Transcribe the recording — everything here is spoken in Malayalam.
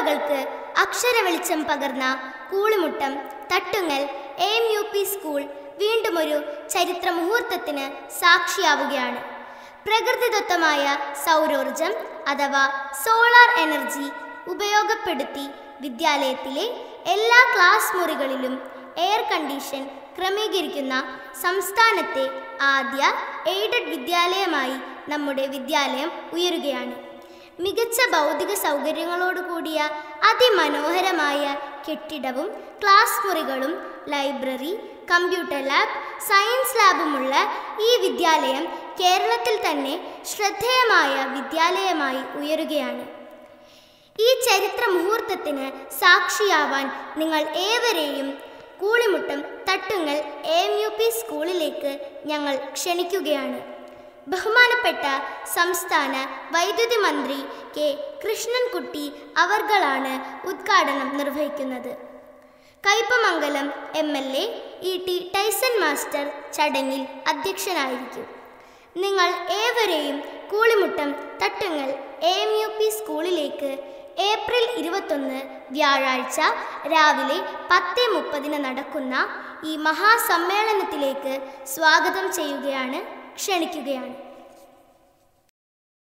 ഓർമ്മകൾക്ക് അക്ഷര വെളിച്ചം പകർന്ന Koolimuttam Thattungal A M U P school വീണ്ടും ഒരു ചരിത്ര മുഹൂർത്തത്തിന് സാക്ഷിയാവുകയാണ് പ്രകൃതിദത്തമായ സൗരോർജം അഥവാ സോളാർ എനർജി ഉപയോഗപ്പെടുത്തി വിദ്യാലയത്തിലെ എല്ലാ ക്ലാസ് മുറികളിലും എയർ കണ്ടീഷൻ ക്രമീകരിക്കുന്ന സംസ്ഥാനത്തെ ആദ്യ എയ്ഡഡ് വിദ്യാലയമായി നമ്മുടെ വിദ്യാലയം ഉയരുകയാണ് മികച്ച ഭൗതിക സൗകര്യങ്ങളോട് കൂടിയ അതിമനോഹരമായ കെട്ടിടവും ക്ലാസ് മുറികളും ലൈബ്രറി കമ്പ്യൂട്ടർ ലാബ് സയൻസ് ലാബുമുള്ള ഈ വിദ്യാലയം കേരളത്തിൽ തന്നെ ശ്രദ്ധേയമായ വിദ്യാലയമായി ഉയരുകയാണ് ഈ ചരിത്ര മുഹൂർത്തത്തിന് സാക്ഷിയാവാൻ നിങ്ങൾ ഏവരെയും Koolimuttam Thattungal A M U P സ്കൂളിലേക്ക് ഞങ്ങൾ ക്ഷണിക്കുകയാണ് ബഹുമാനപ്പെട്ട സംസ്ഥാന വൈദ്യുതി മന്ത്രി കെ കൃഷ്ണൻകുട്ടി അവർകളാണ് ഉദ്ഘാടനം നിർവഹിക്കുന്നത് Kaipamangalam M L A E T Tyson master ചടങ്ങിൽ അധ്യക്ഷനായിരിക്കും നിങ്ങൾ ഏവരെയും Koolimuttam Thattungal A M U P സ്കൂളിലേക്ക് ഏപ്രിൽ ഇരുപത്തൊന്ന് വ്യാഴാഴ്ച രാവിലെ പത്ത് മുപ്പതിന് നടക്കുന്ന ഈ മഹാസമ്മേളനത്തിലേക്ക് സ്വാഗതം ചെയ്യുകയാണ് ക്ഷണിക്കുകയാണ്